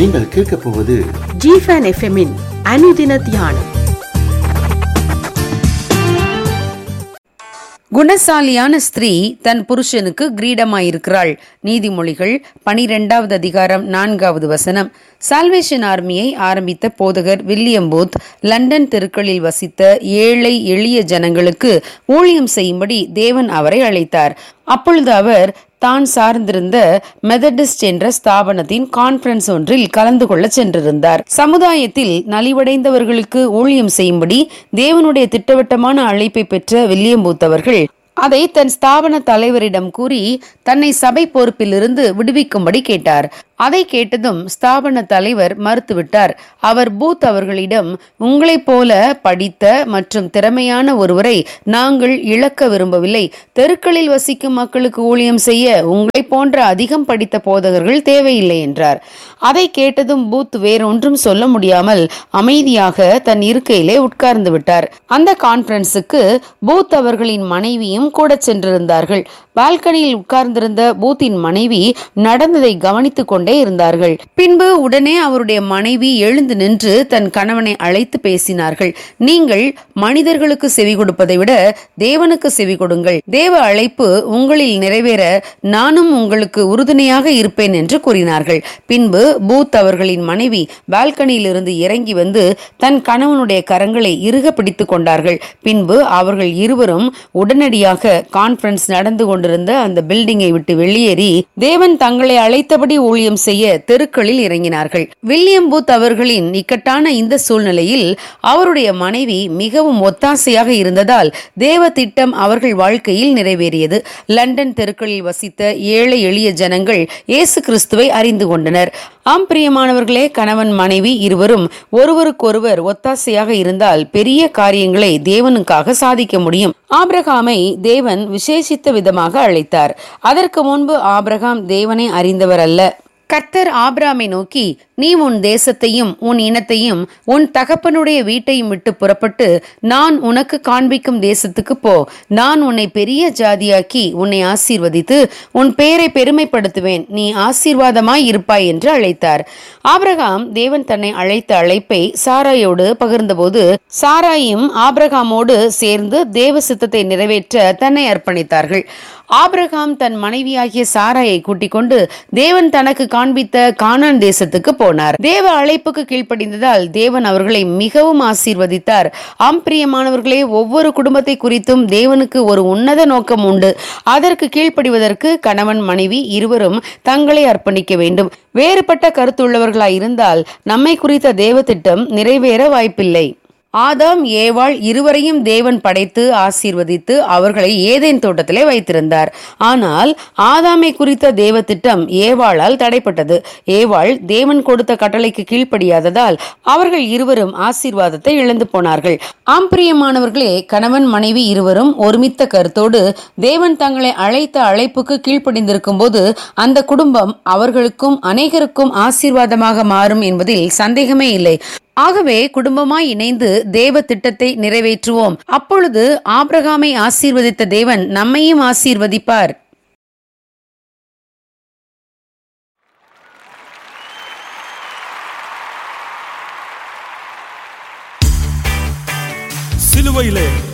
நீங்கள் கேட்கப் போவது ஜிஃபன் எஃப்எம்மின் அனுதின தியானம் குணசாலியான ஸ்திரீ தன் புருஷனுக்கு கிரீடமாயிருக்கிறாள் நீதிமொழிகள் பனிரெண்டாவது அதிகாரம் நான்காவது வசனம் சால்வேஷன் ஆர்மியை ஆரம்பித்த போதகர் வில்லியம் பூத் லண்டன் தெருக்களில் வசித்த ஏழை எளிய ஜனங்களுக்கு ஊழியம் செய்யும்படி தேவன் அவரை அழைத்தார் அப்பொழுது அவர் தான் சார்ந்திருந்த மெதடிஸ்ட் என்ற ஸ்தாபனத்தின் கான்ஃபரன்ஸ் ஒன்றில் கலந்து கொள்ள சென்றிருந்தார் சமுதாயத்தில் நலிவடைந்தவர்களுக்கு ஊழியம் செய்யும்படி தேவனுடைய திட்டவட்டமான அழைப்பை பெற்ற வில்லியம் பூத் அவர்கள் அதை தன் ஸ்தாபன தலைவரிடம் கூறி தன்னை சபை பொறுப்பிலிருந்து விடுவிக்கும்படி கேட்டார் அதை கேட்டதும் ஸ்தாபன தலைவர் மறுத்துவிட்டார் அவர் பூத் அவர்களிடம் உங்களைப் போல படித்த மற்றும் திறமையான ஒருவரை நாங்கள் இழக்க விரும்பவில்லை தெருக்களில் வசிக்கும் மக்களுக்கு ஊழியம் செய்ய உங்களைப் போன்ற அதிகம் படித்த போதகர்கள் தேவையில்லை என்றார் அதை கேட்டதும் பூத் வேறொன்றும் சொல்ல முடியாமல் அமைதியாக தன் இருக்கையிலே உட்கார்ந்து விட்டார் அந்த கான்ஃபரன்ஸுக்கு பூத் அவர்களின் மனைவியும் கூட சென்றிருந்தார்கள் பால்கனியில் உட்கார்ந்திருந்த பூத்தின் மனைவி நடந்ததை கவனித்துக் கொண்டே இருந்தார்கள் பின்பு உடனே அவருடைய மனைவி எழுந்து நின்று தன் கணவனை அழைத்து பேசினார்கள் நீங்கள் மனிதர்களுக்கு செவி கொடுப்பதை விட தேவனுக்கு செவி கொடுங்கள் தேவ அழைப்பு உங்களில் நிறைவேற நானும் உங்களுக்கு உறுதுணையாக இருப்பேன் என்று கூறினார்கள் பின்பு பூத் அவர்களின் மனைவி பால்கனியில் இருந்து இறங்கி வந்து தன் கணவனுடைய கரங்களை இறுக பிடித்துக் கொண்டார்கள் பின்பு அவர்கள் இருவரும் உடனடியாக கான்ஃபரன்ஸ் நடந்து கொண்டிருந்த அந்த பில்டிங்கை விட்டு வெளியேறி தேவன் தங்களை அழைத்தபடி ஊழியம் செய்ய தெருக்களில் இறங்கினார்கள் வில்லியம் பூத் அவர்களின் இக்கட்டான இந்த சூழ்நிலையில் அவருடைய மனைவி மிகவும் ஒத்தாசையாக இருந்ததால் தேவ திட்டம் அவர்கள் வாழ்க்கையில் நிறைவேறியது லண்டன் தெருக்களில் வசித்த ஏழை எளிய ஜனங்கள் இயேசு கிறிஸ்துவை அறிந்து கொண்டனர் ஆம் பிரியமானவர்களே கணவன் மனைவி இருவரும் ஒருவருக்கொருவர் ஒத்தாசையாக இருந்தால் பெரிய காரியங்களை தேவனுக்காக சாதிக்க முடியும் ஆபிரகாமை தேவன் விசேஷித்த விதமாக அழைத்தார் அதற்கு முன்பு ஆபிரகாம் தேவனை அறிந்தவர் அல்ல கர்த்தர் ஆபிராமை நோக்கி நீ உன் தேசத்தையும் உன் இனத்தையும் உன் தகப்பனுடைய வீட்டையும் விட்டு புறப்பட்டு நான் உனக்கு காண்பிக்கும் தேசத்துக்கு போ நான் உன்னை பெரிய ஜாதியாக்கி உன்னை ஆசீர்வதித்து உன் பெயரை பெருமைப்படுத்துவேன் நீ ஆசீர்வாதமாய் இருப்பாய் என்று அழைத்தார் ஆபிரகாம் தேவன் தன்னை அழைத்த அழைப்பை சாராயோடு பகிர்ந்தபோது சாராயும் ஆபிரகாமோடு சேர்ந்து தேவ சித்தத்தை நிறைவேற்ற தன்னை அர்ப்பணித்தார்கள் ஆபிரகாம் தன் மனைவியாகிய சாராயை கூட்டிக் கொண்டு தேவன் தனக்கு காண்பித்த கானான் தேசத்துக்கு போனார் தேவ அழைப்புக்கு கீழ்ப்படிந்ததால் தேவன் அவர்களை மிகவும் ஆசீர்வதித்தார் ஆம் பிரியமானவர்களே ஒவ்வொரு குடும்பத்தை குறித்தும் தேவனுக்கு ஒரு உன்னத நோக்கம் உண்டு அதற்கு கீழ்ப்படிவதற்கு கணவன் மனைவி இருவரும் தங்களை அர்ப்பணிக்க வேண்டும் வேறுபட்ட கருத்துள்ளவர்களாய் இருந்தால் நம்மை குறித்த தேவ திட்டம் நிறைவேற வாய்ப்பில்லை ஆதாம் ஏவாள் இருவரையும் தேவன் படைத்து ஆசீர்வதித்து அவர்களை ஏதேன் தோட்டத்திலே வைத்திருந்தார் ஆனால் ஆதாமை குறித்த தேவ திட்டம் ஏவாளால் தடைப்பட்டது ஏவாள் தேவன் கொடுத்த கட்டளைக்கு கீழ்ப்படியாததால் அவர்கள் இருவரும் ஆசீர்வாதத்தை இழந்து போனார்கள் ஆம்பிரியமானவர்களே கணவன் மனைவி இருவரும் ஒருமித்த கருத்தோடு தேவன் தங்களை அழைத்த அழைப்புக்கு கீழ்ப்படிந்திருக்கும் போது அந்த குடும்பம் அவர்களுக்கும் அநேகருக்கும் ஆசீர்வாதமாக மாறும் என்பதில் சந்தேகமே இல்லை ஆகவே குடும்பமாய் இணைந்து தேவ திட்டத்தை நிறைவேற்றுவோம் அப்பொழுது ஆபிரகாமை ஆசீர்வதித்த தேவன் நம்மையும் ஆசீர்வதிப்பார் சிலுவையிலே